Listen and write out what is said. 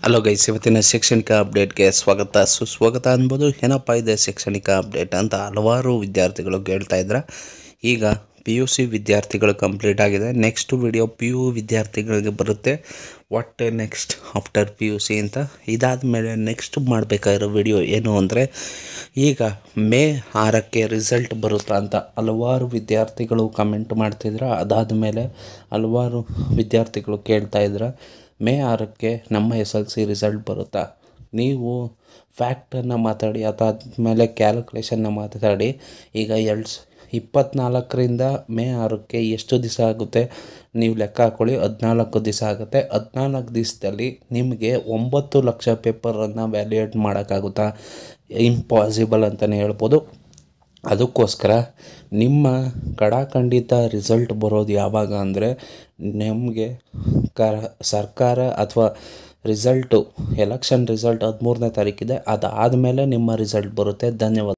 hello guys ಇವತ್ತಿನ ಶೈಕ್ಷಣಿಕ ಅಪ್ಡೇಟ್ಗೆ ಸ್ವಾಗತ ಸುಸ್ವಾಗತ ಅನ್ಬೋದು ಏನಪ್ಪ ಇದೆ ಶೈಕ್ಷಣಿಕ ಅಪ್ಡೇಟ್ ಅಂತ ಹಲವಾರು ವಿದ್ಯಾರ್ಥಿಗಳು ಕೇಳ್ತಾ ಇದ್ರ ಈಗ ಪಿ ಯು ಸಿ ವಿದ್ಯಾರ್ಥಿಗಳು ಕಂಪ್ಲೀಟ್ ಆಗಿದೆ ನೆಕ್ಸ್ಟ್ ವಿಡಿಯೋ ಪಿ ಯು ವಿದ್ಯಾರ್ಥಿಗಳಿಗೆ ಬರುತ್ತೆ what next after P U C ಅಂತ ಇದಾದ ಮೇಲೆ ನೆಕ್ಸ್ಟ್ ಮಾಡಬೇಕಾಗಿರೋ ವಿಡಿಯೋ ಏನು ಅಂದರೆ ಈಗ ಮೇ ಆರಕ್ಕೆ ರಿಸಲ್ಟ್ ಬರುತ್ತಾ ಅಂತ ಹಲವಾರು ವಿದ್ಯಾರ್ಥಿಗಳು ಕಮೆಂಟ್ ಮಾಡ್ತಿದ್ರ ಅದಾದ ಮೇಲೆ ಹಲವಾರು ವಿದ್ಯಾರ್ಥಿಗಳು ಕೇಳ್ತಾ ಇದ್ರ ಮೇ ಆರಕ್ಕೆ ನಮ್ಮ ಎಸ್ ಎಲ್ ಸಿ ರಿಸಲ್ಟ್ ಬರುತ್ತಾ ನೀವು ಫ್ಯಾಕ್ಟನ್ನು ಮಾತಾಡಿ ಅದಾದಮೇಲೆ ಕ್ಯಾಲ್ಕುಲೇಷನ್ನ ಮಾತಾಡಿ ಈಗ ಎರಡು ಸ್ ಇಪ್ಪತ್ತ್ನಾಲ್ಕರಿಂದ ಮೇ ಆರಕ್ಕೆ ಎಷ್ಟು ದಿವಸ ಆಗುತ್ತೆ ನೀವು ಲೆಕ್ಕ ಹಾಕ್ಕೊಳ್ಳಿ ಹದಿನಾಲ್ಕು ದಿವಸ ಆಗುತ್ತೆ ಹದಿನಾಲ್ಕು ದಿವಸದಲ್ಲಿ ನಿಮಗೆ ಒಂಬತ್ತು ಲಕ್ಷ ಪೇಪರನ್ನು ವ್ಯಾಲ್ಯೂಯೇಟ್ ಮಾಡೋಕ್ಕಾಗುತ್ತಾ ಇಂಪಾಸಿಬಲ್ ಅಂತಲೇ ಹೇಳ್ಬೋದು ಅದಕ್ಕೋಸ್ಕರ ನಿಮ್ಮ ಕಡಾಖಂಡಿತ ರಿಸಲ್ಟ್ ಬರೋದು ಯಾವಾಗ ಅಂದರೆ ನಿಮಗೆ ಕ ಸರ್ಕಾರ ಅಥವಾ ರಿಸಲ್ಟು ಎಲೆಕ್ಷನ್ ರಿಸಲ್ಟ್ ಹದಿಮೂರನೇ ತಾರೀಕಿದೆ ಅದಾದಮೇಲೆ ನಿಮ್ಮ ರಿಸಲ್ಟ್ ಬರುತ್ತೆ ಧನ್ಯವಾದ